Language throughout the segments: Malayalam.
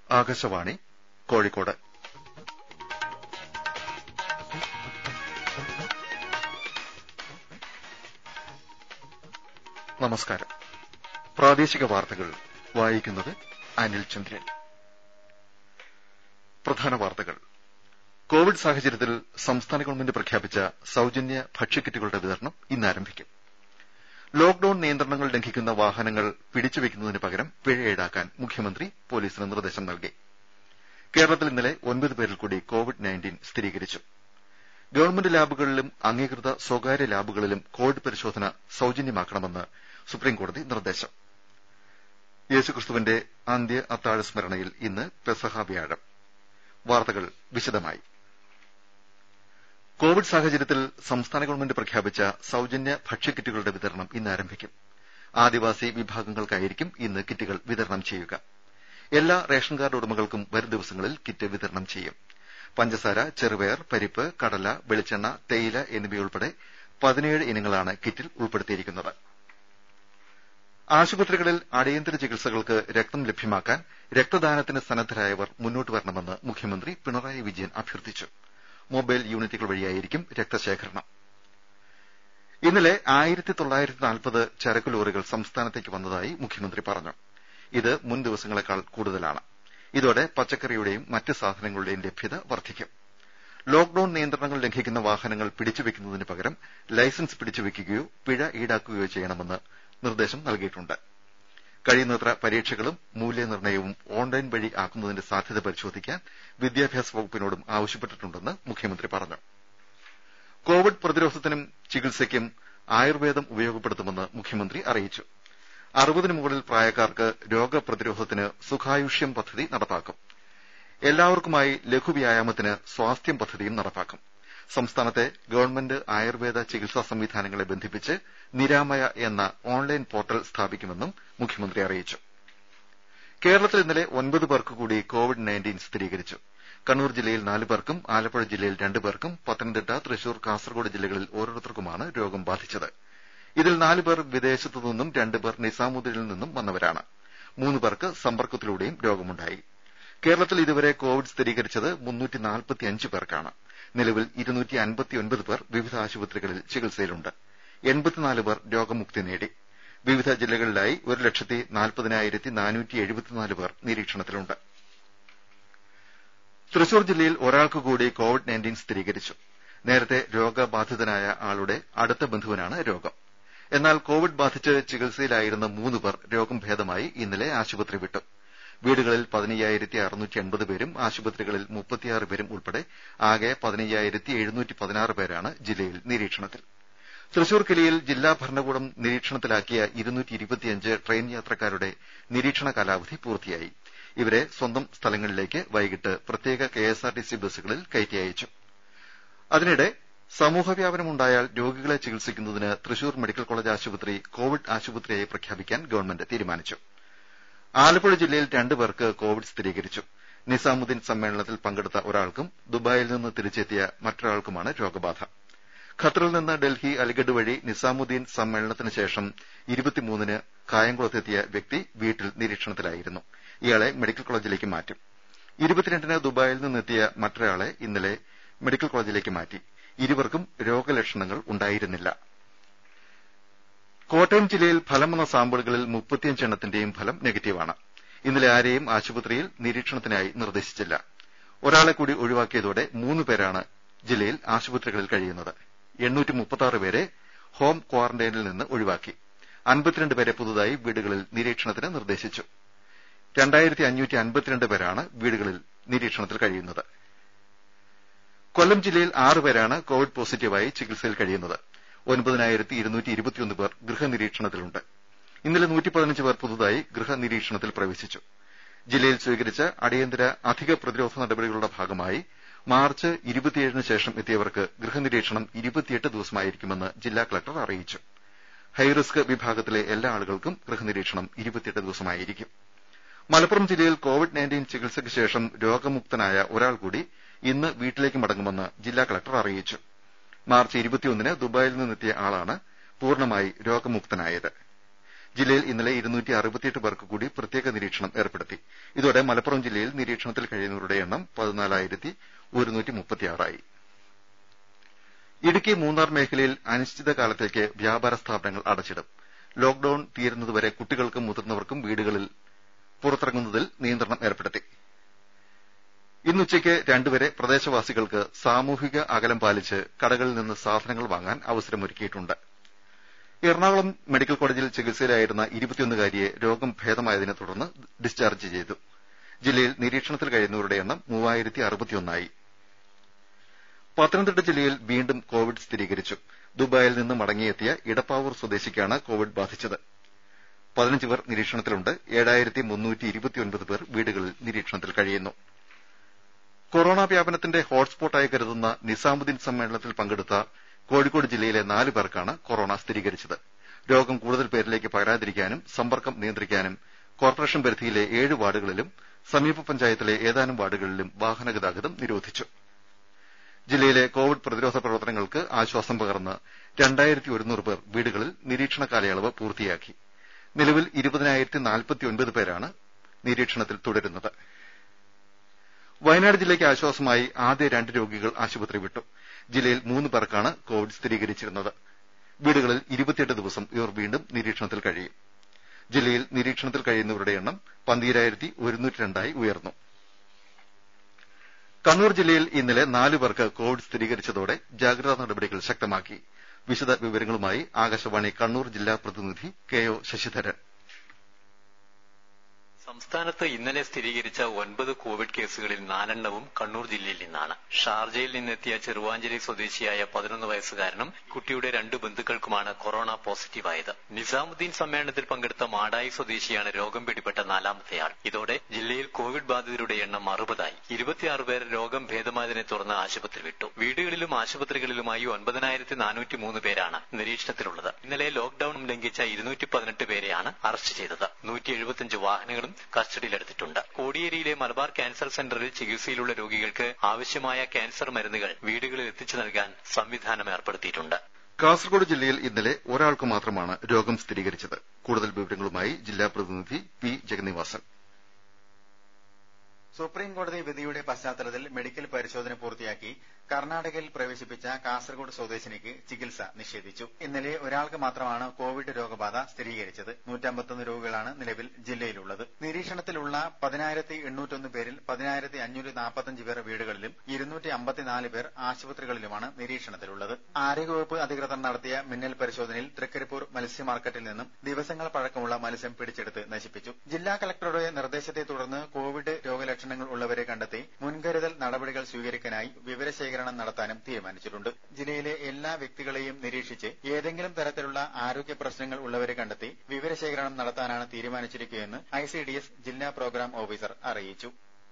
ആകാശവാണി കോഴിക്കോട് നമസ്കാരം പ്രാദേശിക വാർത്തകൾ വായിക്കുന്നത് അനിൽ ചന്ദ്രൻ പ്രധാന വാർത്തകൾ കോവിഡ് സാഹചര്യത്തിൽ സംസ്ഥാന ഗവൺമെന്റ് പ്രഖ്യാപിച്ച സൌജന്യ ഭക്ഷ്യക്കിറ്റുകളുടെ വിതരണം ഇന്ന് ആരംഭിക്കും ലോക്ഡൌൺ നിയന്ത്രണങ്ങൾ ലംഘിക്കുന്ന വാഹനങ്ങൾ പിടിച്ചുവെക്കുന്നതിന് പകരം പിഴ ഈടാക്കാൻ മുഖ്യമന്ത്രി പോലീസിന് നിർദ്ദേശം നൽകി കേരളത്തിൽ ഇന്നലെ ഒൻപത് പേരിൽ കൂടി കോവിഡ് സ്ഥിരീകരിച്ചു ഗവൺമെന്റ് ലാബുകളിലും അംഗീകൃത സ്വകാര്യ ലാബുകളിലും കോവിഡ് പരിശോധന സൌജന്യമാക്കണമെന്ന് സുപ്രീംകോടതി നിർദ്ദേശം യേശുക്രിസ്തുവിന്റെ അന്ത്യ അത്താഴ സ്മരണയിൽ ഇന്ന് പെസഹ വ്യാഴം വാർത്തകൾ വിശദമായി കോവിഡ് സാഹചര്യത്തിൽ സംസ്ഥാന ഗവൺമെന്റ് പ്രഖ്യാപിച്ച സൌജന്യ ഭക്ഷ്യക്കിറ്റുകളുടെ വിതരണം ഇന്ന് ആരംഭിക്കും ആദിവാസി വിഭാഗങ്ങൾക്കായിരിക്കും ഇന്ന് കിറ്റുകൾ വിതരണം ചെയ്യുക എല്ലാ റേഷൻ കാർഡ് ഉടമകൾക്കും വരും ദിവസങ്ങളിൽ കിറ്റ് വിതരണം ചെയ്യും പഞ്ചസാര ചെറുപയർ പരിപ്പ് കടല വെളിച്ചെണ്ണ തേയില എന്നിവയുൾപ്പെടെ പതിനേഴ് ഇനങ്ങളാണ് കിറ്റിൽ ഉൾപ്പെടുത്തിയിരിക്കുന്നത് ആശുപത്രികളിൽ അടിയന്തര ചികിത്സകൾക്ക് രക്തം ലഭ്യമാക്കാൻ രക്തദാനത്തിന് സന്നദ്ധരായവർ മുന്നോട്ട് വരണമെന്ന് മുഖ്യമന്ത്രി പിണറായി വിജയൻ അഭ്യർത്ഥിച്ചു മൊബൈൽ യൂണിറ്റുകൾ വഴിയായിരിക്കും രക്തശേഖരണം ഇന്നലെ ചരക്ക് ലോറികൾ സംസ്ഥാനത്തേക്ക് വന്നതായി മുഖ്യമന്ത്രി പറഞ്ഞു ഇത് മുൻ ദിവസങ്ങളെക്കാൾ കൂടുതലാണ് ഇതോടെ പച്ചക്കറിയുടെയും മറ്റ് സാധനങ്ങളുടെയും ലഭ്യത വർദ്ധിക്കും ലോക്ഡൌൺ നിയന്ത്രണങ്ങൾ ലംഘിക്കുന്ന വാഹനങ്ങൾ പിടിച്ചുവെക്കുന്നതിന് പകരം ലൈസൻസ് പിടിച്ചുവെക്കുകയോ പിഴ ഈടാക്കുകയോ ചെയ്യണമെന്ന് നിർദ്ദേശം നൽകിയിട്ടുണ്ട് കഴിയുന്നത്ര പരീക്ഷകളും മൂല്യനിർണ്ണയവും ഓൺലൈൻ വഴി ആക്കുന്നതിന്റെ സാധ്യത പരിശോധിക്കാൻ വിദ്യാഭ്യാസ വകുപ്പിനോടും ആവശ്യപ്പെട്ടിട്ടുണ്ടെന്ന് മുഖ്യമന്ത്രി പറഞ്ഞു കോവിഡ് പ്രതിരോധത്തിനും ചികിത്സയ്ക്കും ആയുർവേദം ഉപയോഗപ്പെടുത്തുമെന്ന് മുഖ്യമന്ത്രി അറിയിച്ചു അറുപതിന് മുകളിൽ പ്രായക്കാർക്ക് രോഗപ്രതിരോധത്തിന് സുഖായുഷ്യം പദ്ധതി നടപ്പാക്കും എല്ലാവർക്കുമായി ലഘുവ്യായാമത്തിന് സ്വാസ്ഥ്യം പദ്ധതിയും നടപ്പാക്കും സംസ്ഥാനത്തെ ഗവൺമെന്റ് ആയുർവേദ ചികിത്സാ സംവിധാനങ്ങളെ ബന്ധിപ്പിച്ച് നിരാമയ എന്ന ഓൺലൈൻ പോർട്ടൽ സ്ഥാപിക്കുമെന്നും മുഖ്യമന്ത്രി അറിയിച്ചു കേരളത്തിൽ ഇന്നലെ ഒൻപത് പേർക്ക് കൂടി കോവിഡ് സ്ഥിരീകരിച്ചു കണ്ണൂർ ജില്ലയിൽ നാല് പേർക്കും ആലപ്പുഴ ജില്ലയിൽ രണ്ട് പേർക്കും പത്തനംതിട്ട തൃശൂർ കാസർകോട് ജില്ലകളിൽ ഓരോരുത്തർക്കുമാണ് രോഗം ബാധിച്ചത് ഇതിൽ നാല് പേർ വിദേശത്തു നിന്നും രണ്ട് പേർ നിസാമുദ്ദീനിൽ നിന്നും വന്നവരാണ് മൂന്ന് പേർക്ക് സമ്പർക്കത്തിലൂടെയും രോഗമുണ്ടായി കേരളത്തിൽ ഇതുവരെ കോവിഡ് സ്ഥിരീകരിച്ചത് പേർക്കാണ് നിലവിൽ പേർ വിവിധ ആശുപത്രികളിൽ ചികിത്സയിലുണ്ട് പേർ രോഗമുക്തി നേടി വിവിധ ജില്ലകളിലായി ഒരു ലക്ഷത്തി നാൽപ്പതിനായിരത്തി നാനൂറ്റി എഴുപത്തിനാല് പേർ നിരീക്ഷണത്തിലുണ്ട് തൃശൂർ ജില്ലയിൽ ഒരാൾക്ക് കൂടി കോവിഡ് സ്ഥിരീകരിച്ചു നേരത്തെ രോഗബാധിതനായ ആളുടെ അടുത്ത ബന്ധുവിനാണ് രോഗം എന്നാൽ കോവിഡ് ബാധിച്ച് ചികിത്സയിലായിരുന്ന മൂന്ന് പേർ രോഗം ഭേദമായി ഇന്നലെ ആശുപത്രി വിട്ടു വീടുകളിൽ പതിനയ്യായിരത്തി അറുന്നൂറ്റി എൺപത് പേരും ആശുപത്രികളിൽ മുപ്പത്തിയാറ് പേരും ഉൾപ്പെടെ ആകെ പതിനയ്യായിരത്തി എഴുന്നൂറ്റി പതിനാറ് പേരാണ് ജില്ലയിൽ നിരീക്ഷണത്തിൽ തൃശൂർ കിലിയിൽ ജില്ലാ ഭരണകൂടം നിരീക്ഷണത്തിലാക്കിയ ഇരുന്നൂറ്റി ഇരുപത്തിയഞ്ച് ട്രെയിൻ യാത്രക്കാരുടെ നിരീക്ഷണ കാലാവധി പൂർത്തിയായി ഇവരെ സ്വന്തം സ്ഥലങ്ങളിലേക്ക് വൈകിട്ട് പ്രത്യേക കെഎസ്ആർടിസി ബസ്സുകളിൽ കയറ്റി അയച്ചു അതിനിടെ സമൂഹവ്യാപനമുണ്ടായാൽ രോഗികളെ ചികിത്സിക്കുന്നതിന് തൃശൂർ മെഡിക്കൽ കോളജ് ആശുപത്രി കോവിഡ് ആശുപത്രിയായി പ്രഖ്യാപിക്കാൻ ഗവൺമെന്റ് തീരുമാനിച്ചു ആലപ്പുഴ ജില്ലയിൽ രണ്ട് പേർക്ക് കോവിഡ് സ്ഥിരീകരിച്ചു നിസാമുദ്ദീൻ സമ്മേളനത്തിൽ പങ്കെടുത്ത ഒരാൾക്കും ദുബായിൽ നിന്ന് തിരിച്ചെത്തിയ മറ്റൊരാൾക്കുമാണ് രോഗബാധ ഖത്തറിൽ നിന്ന് ഡൽഹി അലിഗഡ് വഴി നിസാമുദ്ദീൻ സമ്മേളനത്തിന് ശേഷം ന് കായംകുളത്തെത്തിയ വ്യക്തി വീട്ടിൽ നിരീക്ഷണത്തിലായിരുന്നു ഇയാളെ മെഡിക്കൽ കോളജിലേക്ക് മാറ്റും ഇരുപത്തിരണ്ടിന് ദുബായിൽ നിന്നെത്തിയ മറ്റൊരാളെ ഇന്നലെ മെഡിക്കൽ കോളജിലേക്ക് മാറ്റി ഇരുവർക്കും രോഗലക്ഷണങ്ങൾ ഉണ്ടായിരുന്നില്ല കോട്ടയം ജില്ലയിൽ ഫലം വന്ന സാമ്പിളുകളിൽ മുപ്പത്തിയഞ്ച് എണ്ണത്തിന്റെയും ഫലം നെഗറ്റീവാണ് ഇന്നലെ ആരെയും ആശുപത്രിയിൽ നിരീക്ഷണത്തിനായി നിർദ്ദേശിച്ചില്ല ഒരാളെ കൂടി ഒഴിവാക്കിയതോടെ മൂന്ന് പേരാണ് ജില്ലയിൽ ആശുപത്രികളിൽ കഴിയുന്നത് പേരെ ഹോം ക്വാറന്റൈനിൽ നിന്ന് ഒഴിവാക്കി അൻപത്തിരണ്ട് പേരെ പുതുതായി വീടുകളിൽ നിരീക്ഷണത്തിന് നിർദ്ദേശിച്ചു പേരാണ് വീടുകളിൽ നിരീക്ഷണത്തിൽ കഴിയുന്നത് കൊല്ലം ജില്ലയിൽ ആറ് പേരാണ് കോവിഡ് പോസിറ്റീവായി ചികിത്സയിൽ കഴിയുന്നത് പേർ ഗൃഹനിരീക്ഷണത്തിലുണ്ട് ഇന്നലെ പേർ പുതുതായി ഗൃഹനിരീക്ഷണത്തിൽ പ്രവേശിച്ചു ജില്ലയിൽ സ്വീകരിച്ച അടിയന്തര അധിക പ്രതിരോധ നടപടികളുടെ ഭാഗമായി മാർച്ച് ഇരുപത്തിയേഴിന് ശേഷം എത്തിയവർക്ക് ഗൃഹനിരീക്ഷണം ഇരുപത്തിയെട്ട് ദിവസമായിരിക്കുമെന്ന് ജില്ലാ കലക്ടർ അറിയിച്ചു ഹൈറിസ്ക് വിഭാഗത്തിലെ എല്ലാ ആളുകൾക്കും ഗൃഹനിരീക്ഷണം ഇരുപത്തിയെട്ട് ദിവസമായിരിക്കും മലപ്പുറം ജില്ലയിൽ കോവിഡ് ചികിത്സയ്ക്ക് ശേഷം രോഗമുക്തനായ ഒരാൾ കൂടി ഇന്ന് വീട്ടിലേക്ക് മടങ്ങുമെന്ന് ജില്ലാ കലക്ടർ അറിയിച്ചു മാർച്ച് ന് ദുബായിൽ നിന്നെത്തിയ ആളാണ് പൂർണ്ണമായി രോഗമുക്തനായത് ജില്ലയിൽ ഇന്നലെ ഇരുന്നൂറ്റി അറുപത്തിയെട്ട് പേർക്ക് കൂടി പ്രത്യേക നിരീക്ഷണം ഏർപ്പെടുത്തി ഇതോടെ മലപ്പുറം ജില്ലയിൽ നിരീക്ഷണത്തിൽ കഴിയുന്നവരുടെ എണ്ണം പതിനാലായിരത്തി ഒരുന്നൂറ്റി മുപ്പത്തിയാറായി ഇടുക്കി മൂന്നാർ മേഖലയിൽ അനിശ്ചിതകാലത്തേക്ക് വ്യാപാര സ്ഥാപനങ്ങൾ അടച്ചിടും ലോക്ഡൌൺ തീരുന്നതുവരെ കുട്ടികൾക്കും മുതിർന്നവർക്കും വീടുകളിൽ പുറത്തിറങ്ങുന്നതിൽ നിയന്ത്രണം ഏർപ്പെടുത്തി ഇന്നുച്ചയ്ക്ക് രണ്ടുവരെ പ്രദേശവാസികൾക്ക് സാമൂഹിക അകലം പാലിച്ച് കടകളിൽ നിന്ന് സാധനങ്ങൾ വാങ്ങാൻ അവസരമൊരുക്കിയിട്ടുണ്ട് എറണാകുളം മെഡിക്കൽ കോളേജിൽ ചികിത്സയിലായിരുന്ന ഇരുപത്തിയൊന്നുകാരിയെ രോഗം ഭേദമായതിനെ തുടർന്ന് ഡിസ്ചാർജ് ചെയ്തു ജില്ലയിൽ നിരീക്ഷണത്തിൽ കഴിയുന്നവരുടെ എണ്ണം മൂവായിരത്തി അറുപത്തിയൊന്നായി പത്തനംതിട്ട ജില്ലയിൽ വീണ്ടും കോവിഡ് സ്ഥിരീകരിച്ചു ദുബായിൽ നിന്ന് മടങ്ങിയെത്തിയ ഇടപ്പാവൂർ സ്വദേശിക്കാണ് കോവിഡ് ബാധിച്ചത് പതിനഞ്ച് പേർ നിരീക്ഷണത്തിലുണ്ട് ഏഴായിരത്തി മുന്നൂറ്റി ഇരുപത്തിയൊൻപത് പേർ വീടുകളിൽ നിരീക്ഷണത്തിൽ കഴിയുന്നു കൊറോണ വ്യാപനത്തിന്റെ ഹോട്ട്സ്പോട്ടായി കരുതുന്ന നിസാമുദ്ദീൻ സമ്മേളനത്തിൽ പങ്കെടുത്ത കോഴിക്കോട് ജില്ലയിലെ നാല് പേർക്കാണ് കൊറോണ സ്ഥിരീകരിച്ചത് രോഗം കൂടുതൽ പേരിലേക്ക് പകരാതിരിക്കാനും സമ്പർക്കം നിയന്ത്രിക്കാനും കോർപ്പറേഷൻ പരിധിയിലെ ഏഴ് വാർഡുകളിലും സമീപ പഞ്ചായത്തിലെ ഏതാനും വാർഡുകളിലും വാഹന ഗതാഗതം നിരോധിച്ചു ജില്ലയിലെ കോവിഡ് പ്രതിരോധ പ്രവർത്തനങ്ങൾക്ക് ആശ്വാസം പകർന്ന് രണ്ടായിരത്തി ഒരുന്നൂറ് പേർ വീടുകളിൽ നിരീക്ഷണ കാലയളവ് പൂർത്തിയാക്കി നിലവിൽ ഇരുപതിനായിരത്തി നാൽപ്പത്തിയൊൻപത് പേരാണ് നിരീക്ഷണത്തിൽ തുടരുന്നത് വയനാട് ജില്ലയ്ക്ക് ആശ്വാസമായി ആദ്യ രണ്ട് രോഗികൾ ആശുപത്രി വിട്ടു ജില്ലയിൽ മൂന്ന് പേർക്കാണ് കോവിഡ് സ്ഥിരീകരിച്ചിരുന്നത് വീടുകളിൽ ഇരുപത്തിയെട്ട് ദിവസം ഇവർ വീണ്ടും നിരീക്ഷണത്തിൽ കഴിയും ജില്ലയിൽ നിരീക്ഷണത്തിൽ കഴിയുന്നവരുടെ എണ്ണം പന്തീരായിരത്തി ഒരുന്നൂറ്റി രണ്ടായി ഉയർന്നു കണ്ണൂർ ജില്ലയിൽ ഇന്നലെ നാലു പേർക്ക് കോവിഡ് സ്ഥിരീകരിച്ചതോടെ ജാഗ്രതാ നടപടികൾ ശക്തമാക്കി വിശദ വിവരങ്ങളുമായി ആകാശവാണി കണ്ണൂർ ജില്ലാ പ്രതിനിധി കെ ഒ ശശിധരൻ സംസ്ഥാനത്ത് ഇന്നലെ സ്ഥിരീകരിച്ച ഒൻപത് കോവിഡ് കേസുകളിൽ നാലെണ്ണവും കണ്ണൂർ ജില്ലയിൽ നിന്നാണ് ഷാർജയിൽ നിന്നെത്തിയ ചെറുവാഞ്ചേരി സ്വദേശിയായ പതിനൊന്ന് വയസ്സുകാരനും കുട്ടിയുടെ രണ്ടു ബന്ധുക്കൾക്കുമാണ് കൊറോണ പോസിറ്റീവായത് നിസാമുദ്ദീൻ സമ്മേളനത്തിൽ പങ്കെടുത്ത മാടായി സ്വദേശിയാണ് രോഗം പിടിപെട്ട നാലാമത്തെയാൾ ഇതോടെ ജില്ലയിൽ കോവിഡ് ബാധിതരുടെ എണ്ണം അറുപതായി ഇരുപത്തിയാറ് പേർ രോഗം ഭേദമായതിനെ തുടർന്ന് ആശുപത്രി വിട്ടു വീടുകളിലും ആശുപത്രികളിലുമായി ഒൻപതിനായിരത്തി നാനൂറ്റി മൂന്ന് പേരാണ് നിരീക്ഷണത്തിലുള്ളത് ഇന്നലെ ലോക്ഡൌൺ ലംഘിച്ച ഇരുന്നൂറ്റി പതിനെട്ട് പേരെയാണ് അറസ്റ്റ് ചെയ്തത് നൂറ്റി എഴുപത്തിയഞ്ച് വാഹനങ്ങളും കസ്റ്റഡിയിലെടുത്തിട്ടുണ്ട് കോടിയേരിയിലെ മലബാർ ക്യാൻസർ സെന്ററിൽ ചികിത്സയിലുള്ള രോഗികൾക്ക് ആവശ്യമായ ക്യാൻസർ മരുന്നുകൾ വീടുകളിൽ എത്തിച്ചു നൽകാൻ സംവിധാനം ഏർപ്പെടുത്തിയിട്ടുണ്ട് കാസർഗോഡ് ജില്ലയിൽ ഇന്നലെ ഒരാൾക്ക് മാത്രമാണ് രോഗം സ്ഥിരീകരിച്ചത് കൂടുതൽ വിവരങ്ങളുമായി ജില്ലാ പ്രതിനിധി പി ജഗന്നിവാസൻ സുപ്രീം കോടതി വിധിയുടെ പശ്ചാത്തലത്തിൽ മെഡിക്കൽ പരിശോധന പൂർത്തിയാക്കി കർണാടകയിൽ പ്രവേശിപ്പിച്ച കാസർഗോഡ് സ്വദേശിനിക്ക് ചികിത്സ നിഷേധിച്ചു ഇന്നലെ ഒരാൾക്ക് മാത്രമാണ് കോവിഡ് രോഗബാധ സ്ഥിരീകരിച്ചത് നൂറ്റമ്പത്തൊന്ന് രോഗികളാണ് നിലവിൽ ജില്ലയിലുള്ളത് നിരീക്ഷണത്തിലുള്ള പതിനായിരത്തി എണ്ണൂറ്റൊന്ന് പേരിൽ പതിനായിരത്തി അഞ്ഞൂറ്റി നാൽപ്പത്തഞ്ച് പേർ വീടുകളിലും ഇരുന്നൂറ്റി അമ്പത്തിനാല് പേർ ആശുപത്രികളിലുമാണ് നിരീക്ഷണത്തിലുള്ളത് ആരോഗ്യവകുപ്പ് അധികൃതർ നടത്തിയ മിന്നൽ പരിശോധനയിൽ തൃക്കരിപ്പൂർ മത്സ്യ മാർക്കറ്റിൽ നിന്നും ദിവസങ്ങൾ പഴക്കമുള്ള മത്സ്യം പിടിച്ചെടുത്ത് നശിപ്പിച്ചു ജില്ലാ കലക്ടറുടെ നിർദ്ദേശത്തെ തുടർന്ന് കോവിഡ് രോഗലക്ഷണങ്ങൾ ഉള്ളവരെ കണ്ടെത്തി മുൻകരുതൽ നടപടികൾ സ്വീകരിക്കാനായി വിവരശേഖരണം നടത്താനും തീരുമാനിച്ചിട്ടുണ്ട് ജില്ലയിലെ എല്ലാ വ്യക്തികളെയും നിരീക്ഷിച്ച് ഏതെങ്കിലും തരത്തിലുള്ള ആരോഗ്യ പ്രശ്നങ്ങൾ ഉള്ളവരെ കണ്ടെത്തി വിവരശേഖരണം നടത്താനാണ് തീരുമാനിച്ചിരിക്കുകയെന്ന് ഐസിഡിഎസ് ജില്ലാ പ്രോഗ്രാം ഓഫീസർ അറിയിച്ചു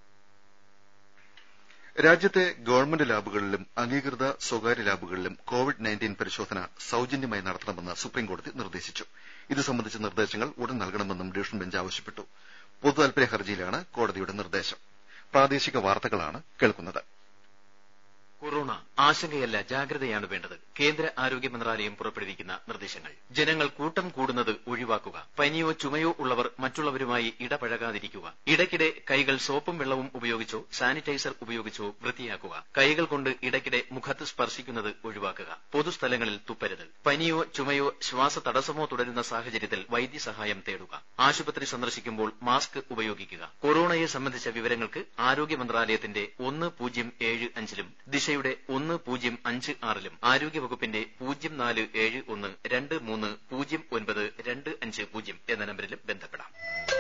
രാജ്യത്തെ ഗവൺമെന്റ് ലാബുകളിലും അംഗീകൃത സ്വകാര്യ ലാബുകളിലും കോവിഡ് നയൻറ്റീൻ പരിശോധന സൌജന്യമായി നടത്തണമെന്ന് സുപ്രീംകോടതി നിർദ്ദേശിച്ചു ഇത് സംബന്ധിച്ച നിർദ്ദേശങ്ങൾ ഉടൻ നൽകണമെന്നും ഡിവിഷൻ ബെഞ്ച് ആവശ്യപ്പെട്ടു പൊതുതാൽപര്യ ഹർജിയിലാണ് കോടതിയുടെ നിർദ്ദേശം പ്രാദേശിക വാർത്തകളാണ് കേൾക്കുന്നത് കൊറോണ ആശങ്കയല്ല ജാഗ്രതയാണ് വേണ്ടത് കേന്ദ്ര ആരോഗ്യ മന്ത്രാലയം പുറപ്പെടുവിക്കുന്ന നിർദ്ദേശങ്ങൾ ജനങ്ങൾ കൂട്ടം കൂടുന്നത് ഒഴിവാക്കുക പനിയോ ചുമയോ ഉള്ളവർ മറ്റുള്ളവരുമായി ഇടപഴകാതിരിക്കുക ഇടയ്ക്കിടെ കൈകൾ സോപ്പും വെള്ളവും ഉപയോഗിച്ചോ സാനിറ്റൈസർ ഉപയോഗിച്ചോ വൃത്തിയാക്കുക കൈകൾ കൊണ്ട് ഇടയ്ക്കിടെ മുഖത്ത് സ്പർശിക്കുന്നത് ഒഴിവാക്കുക പൊതുസ്ഥലങ്ങളിൽ തുപ്പരുത് പനിയോ ചുമയോ ശ്വാസ തടസ്സമോ തുടരുന്ന സാഹചര്യത്തിൽ വൈദ്യസഹായം തേടുക ആശുപത്രി സന്ദർശിക്കുമ്പോൾ മാസ്ക് ഉപയോഗിക്കുക കൊറോണയെ സംബന്ധിച്ച വിവരങ്ങൾക്ക് ആരോഗ്യ മന്ത്രാലയത്തിന്റെ ഒന്ന് പൂജ്യം ഏഴ് അഞ്ചിലും ദിശയുടെ ഒന്ന് പൂജ്യം അഞ്ച് ആറിലും ആരോഗ്യവകുപ്പിന്റെ പൂജ്യം നാല് ഏഴ് ഒന്ന് രണ്ട് മൂന്ന് പൂജ്യം ഒൻപത് രണ്ട് അഞ്ച് പൂജ്യം എന്ന നമ്പരിലും ബന്ധപ്പെടാം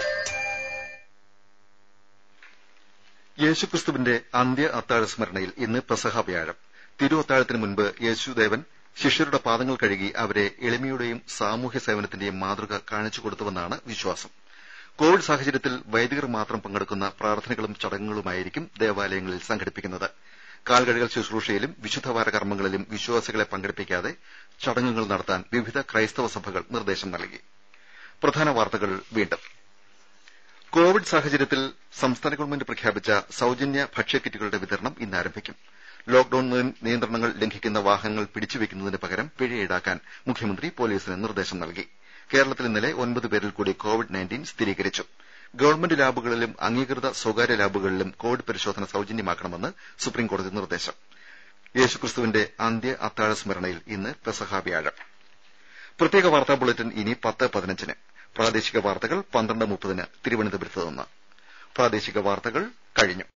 യേശുക്രിസ്തുവിന്റെ അന്ത്യ അത്താഴ സ്മരണയിൽ ഇന്ന് പെസഹ വ്യാഴം തിരു അത്താഴത്തിന് മുൻപ് യേശുദേവൻ ശിഷ്യരുടെ പാദങ്ങൾ കഴുകി അവരെ എളിമയുടെയും സാമൂഹ്യ സേവനത്തിന്റെയും മാതൃക കാണിച്ചു കൊടുത്തുവെന്നാണ് വിശ്വാസം കോവിഡ് സാഹചര്യത്തിൽ വൈദികർ മാത്രം പങ്കെടുക്കുന്ന പ്രാർത്ഥനകളും ചടങ്ങുകളുമായിരിക്കും ദേവാലയങ്ങളിൽ സംഘടിപ്പിക്കുന്നത് കാൽകഴുകൽ ശുശ്രൂഷയിലും വിശുദ്ധവാര കർമ്മങ്ങളിലും വിശ്വാസികളെ പങ്കെടുപ്പിക്കാതെ ചടങ്ങുകൾ നടത്താൻ വിവിധ ക്രൈസ്തവ സഭകൾ നിർദ്ദേശം നൽകി പ്രധാന വാർത്തകൾ വീണ്ടും കോവിഡ് സാഹചര്യത്തിൽ സംസ്ഥാന ഗവൺമെന്റ് പ്രഖ്യാപിച്ച സൌജന്യ ഭക്ഷ്യക്കിറ്റുകളുടെ വിതരണം ഇന്ന് ആരംഭിക്കും ലോക്ഡൌൺ നിയന്ത്രണങ്ങൾ ലംഘിക്കുന്ന വാഹനങ്ങൾ പിടിച്ചുവെക്കുന്നതിന് പകരം പിഴ ഈടാക്കാൻ മുഖ്യമന്ത്രി പോലീസിന് നിർദ്ദേശം നൽകി കേരളത്തിൽ ഇന്നലെ ഒൻപത് പേരിൽ കൂടി കോവിഡ് നയൻറ്റീൻ സ്ഥിരീകരിച്ചു ഗവൺമെന്റ് ലാബുകളിലും അംഗീകൃത സ്വകാര്യ ലാബുകളിലും കോവിഡ് പരിശോധന സൌജന്യമാക്കണമെന്ന് സുപ്രീംകോടതി നിർദ്ദേശം യേശുക്രിസ്തുവിന്റെ അന്ത്യ അത്താഴ സ്മരണയിൽ ഇന്ന് പെസഹ വ്യാഴം പ്രത്യേക വാർത്താ ബുള്ളറ്റിൻ ഇനി പത്ത് പതിനഞ്ചിന് പ്രാദേശിക വാർത്തകൾ പന്ത്രണ്ട് മുപ്പതിന് തിരുവനന്തപുരത്ത് നിന്ന് പ്രാദേശിക വാർത്തകൾ കഴിഞ്ഞു